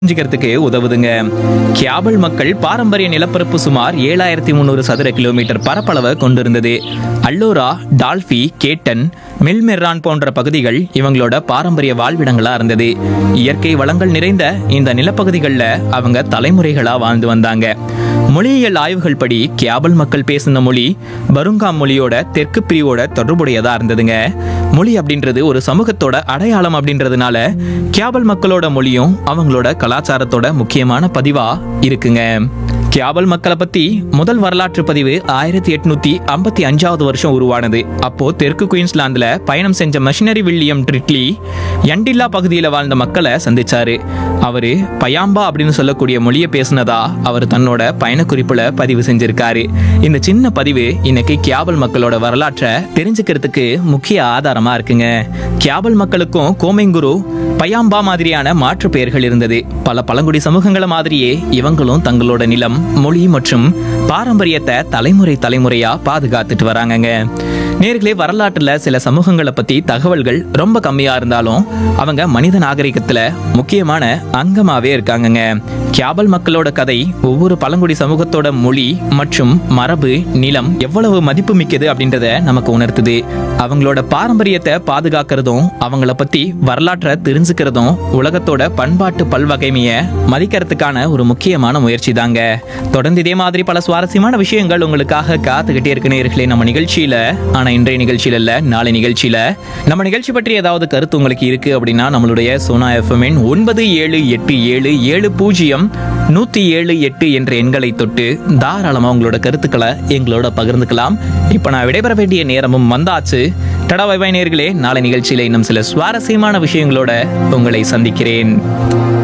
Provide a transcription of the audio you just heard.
புரிஞ்சுக்கிறதுக்கு உதவுதுங்க கியாபல் மக்கள் பாரம்பரிய நிலப்பரப்பு சுமார் ஏழாயிரத்தி முந்நூறு சதுர கிலோமீட்டர் பரப்பளவை கொண்டிருந்தது அல்லோரா டால்ஃபி கேட்டன் மில்மெர்ரான் போன்ற பகுதிகள் இவங்களோட பாரம்பரிய வாழ்விடங்களா இருந்தது இயற்கை வளங்கள் நிறைந்த இந்த நிலப்பகுதிகளில் அவங்க தலைமுறைகளா வாழ்ந்து வந்தாங்க மொழியியல் ஆய்வுகள் படி கியாபல் மக்கள் பேசின மொழி பருங்கா மொழியோட தெற்கு பிரிவோட தொடர்புடையதா இருந்ததுங்க மொழி அப்படின்றது ஒரு சமூகத்தோட அடையாளம் அப்படின்றதுனால கியாபல் மக்களோட மொழியும் அவங்களோட கலாச்சாரத்தோட முக்கியமான பதிவா இருக்குங்க கியாபல் மக்களை பத்தி முதல் வரலாற்று பதிவு ஆயிரத்தி எட்நூத்தி ஐம்பத்தி அஞ்சாவது வருஷம் உருவானது அப்போ தெற்கு குயின்ஸ்லாந்துல பயணம் செஞ்ச மிஷனரி வில்லியம் ட்ரிட்லி யண்டில்லா பகுதியில் வாழ்ந்த மக்களை சந்திச்சாரு அவரு பயாம்பா அப்படின்னு சொல்லக்கூடிய மொழியை பேசினதா அவர் தன்னோட பயணக்குறிப்புல பதிவு செஞ்சிருக்காரு இந்த சின்ன பதிவு இன்னைக்கு கியாபல் மக்களோட வரலாற்றை தெரிஞ்சுக்கிறதுக்கு முக்கிய ஆதாரமா இருக்குங்க கியாபல் மக்களுக்கும் கோமெங்குரு பயாம்பா மாதிரியான மாற்று பெயர்கள் இருந்தது பல பழங்குடி சமூகங்கள மாதிரியே இவங்களும் தங்களோட நிலம் மொழி மற்றும் பாரம்பரியத்தை தலைமுறை தலைமுறையா பாதுகாத்துட்டு வராங்கங்க நேர்களே வரலாற்றுல சில சமூகங்களை பத்தி தகவல்கள் ரொம்ப கம்மியா இருந்தாலும் அவங்க மனித நாகரிகத்துல முக்கியமான அங்கமாவே இருக்காங்கங்க கியாபல் மக்களோட கதை ஒவ்வொரு பழங்குடி சமூகத்தோட மொழி மற்றும் மரபு நிலம் எவ்வளவு மதிப்பு மிக்கது அப்படின்றத நமக்கு உணர்த்துது அவங்களோட பாரம்பரியத்தை பாதுகாக்கிறதும் அவங்கள பத்தி வரலாற்றை தெரிஞ்சுக்கிறதும் உலகத்தோட பண்பாட்டு பல்வகைமையை மதிக்கிறதுக்கான ஒரு முக்கியமான முயற்சி தாங்க தொடர்ந்து இதே மாதிரி பல சுவாரஸ்யமான விஷயங்கள் உங்களுக்காக காத்துக்கிட்டே இருக்கு நேர்களே நம்ம நிகழ்ச்சியில ஆனா இன்றைய நிகழ்ச்சியில இல்ல நாளை நிகழ்ச்சியில நம்ம நிகழ்ச்சி பற்றி ஏதாவது கருத்து உங்களுக்கு இருக்கு அப்படின்னா நம்மளுடைய சோனா எஃப்எம் ஒன்பது ஏழு எட்டு ஏழு ஏழு பூஜ்ஜியம் நூத்தி ஏழு எட்டு என்ற எண்களை தொட்டு தாராளமா உங்களோட கருத்துக்களை எங்களோட பகிர்ந்துக்கலாம் இப்ப நான் விடைபெற வேண்டிய நேரமும் வந்தாச்சு டடா வைபாய் நேர்களே நாளை நிகழ்ச்சியில இன்னும் சில சுவாரஸ்யமான விஷயங்களோட உங்களை சந்திக்கிறேன்